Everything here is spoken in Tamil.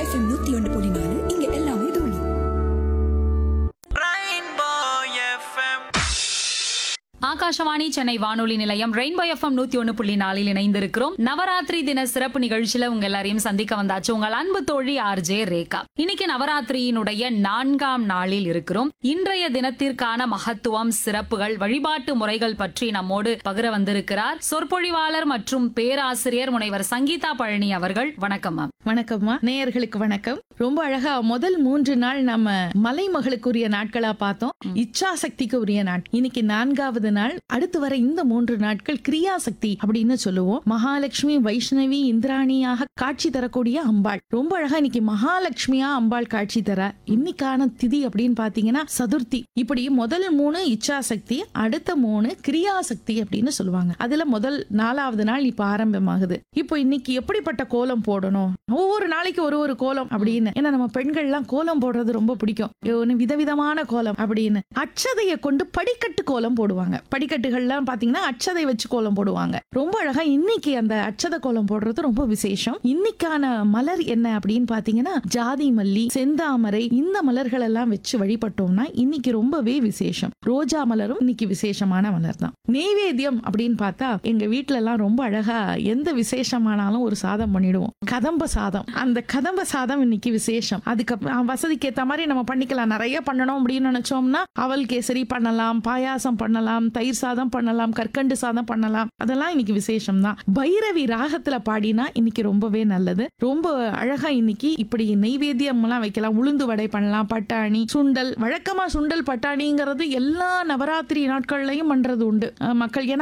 எஃப்எம் நூத்தி ஒன்று புள்ளி நாலு இங்க எல்லாமே தோழி Rainbow FM. ஆகாஷவாணி சென்னை வானொலி நிலையம் ரெயின்போ எஃப்எம் நூத்தி ஒன்னு புள்ளி நாலில் இணைந்திருக்கிறோம் நவராத்திரி தின சிறப்பு நிகழ்ச்சியில உங்க எல்லாரையும் சந்திக்க வந்தாச்சு உங்கள் அன்பு தோழி ஆர்ஜே ரேகா இன்னைக்கு நவராத்திரியினுடைய நான்காம் நாளில் இருக்கிறோம் இன்றைய தினத்திற்கான மகத்துவம் சிறப்புகள் வழிபாட்டு முறைகள் பற்றி நம்மோடு பகிர வந்திருக்கிறார் சொற்பொழிவாளர் மற்றும் பேராசிரியர் முனைவர் சங்கீதா பழனி அவர்கள் வணக்கம் மேம் வணக்கம்மா நேயர்களுக்கு வணக்கம் ரொம்ப அழகா முதல் மூன்று நாள் நம்ம மலைமகளுக்குரிய நாட்களா பார்த்தோம் இச்சாசக்திக்கு உரிய நாள் இன்னைக்கு நான்காவது நாள் அடுத்து வர இந்த மூன்று நாட்கள் கிரியாசக்தி அப்படின்னு சொல்லுவோம் மகாலட்சுமி வைஷ்ணவி இந்திராணியாக காட்சி தரக்கூடிய அம்பாள் ரொம்ப அழகா இன்னைக்கு மகாலட்சுமியா அம்பாள் காட்சி தர இன்னைக்கான திதி அப்படின்னு பாத்தீங்கன்னா சதுர்த்தி இப்படி முதல் மூணு இச்சாசக்தி அடுத்த மூணு கிரியாசக்தி அப்படின்னு சொல்லுவாங்க அதுல முதல் நாலாவது நாள் இப்ப ஆரம்பமாகுது இப்போ இன்னைக்கு எப்படிப்பட்ட கோலம் போடணும் ஒவ்வொரு நாளைக்கு ஒரு ஒரு கோலம் அப்படின்னு ஏன்னா நம்ம பெண்கள்லாம் கோலம் போடுறது ரொம்ப பிடிக்கும் ஒண்ணு விதவிதமான கோலம் அப்படின்னு அச்சதையை கொண்டு படிக்கட்டு கோலம் போடுவாங்க படிக்கட்டுகள்லாம் பாத்தீங்கன்னா அச்சதை வச்சு கோலம் போடுவாங்க ரொம்ப அழகா இன்னைக்கு அந்த அச்சத கோலம் போடுறது ரொம்ப விசேஷம் இன்னைக்கான மலர் என்ன அப்படின்னு பாத்தீங்கன்னா ஜாதி மல்லி செந்தாமரை இந்த மலர்கள் எல்லாம் வச்சு வழிபட்டோம்னா இன்னைக்கு ரொம்பவே விசேஷம் ரோஜா மலரும் இன்னைக்கு விசேஷமான மலர் தான் நெய்வேத்தியம் அப்படின்னு பார்த்தா எங்க வீட்ல எல்லாம் ரொம்ப அழகா எந்த விசேஷமானாலும் ஒரு சாதம் பண்ணிடுவோம் கதம்ப சாதம் அந்த கதம்ப சாதம் இன்னைக்கு விசேஷம் அதுக்கு வசதிக்கு ஏத்த மாதிரி நம்ம பண்ணிக்கலாம் நிறைய பண்ணணும் அப்படின்னு நினைச்சோம்னா அவல் கேசரி பண்ணலாம் பாயாசம் பண்ணலாம் தயிர் சாதம் பண்ணலாம் கற்கண்டு சாதம் பண்ணலாம் அதெல்லாம் இன்னைக்கு விசேஷம் தான் பைரவி ராகத்துல பாடினா இன்னைக்கு ரொம்பவே நல்லது ரொம்ப அழகா இன்னைக்கு இப்படி நெய்வேத்தியம் எல்லாம் வைக்கலாம் உளுந்து வடை பண்ணலாம் பட்டாணி சுண்டல் வழக்கமா சுண்டல் பட்டாணிங்கிறது எல்லா நவராத்திரி நாட்கள்லயும் பண்றது உண்டு அஹ் மக்கள் ஏன்னா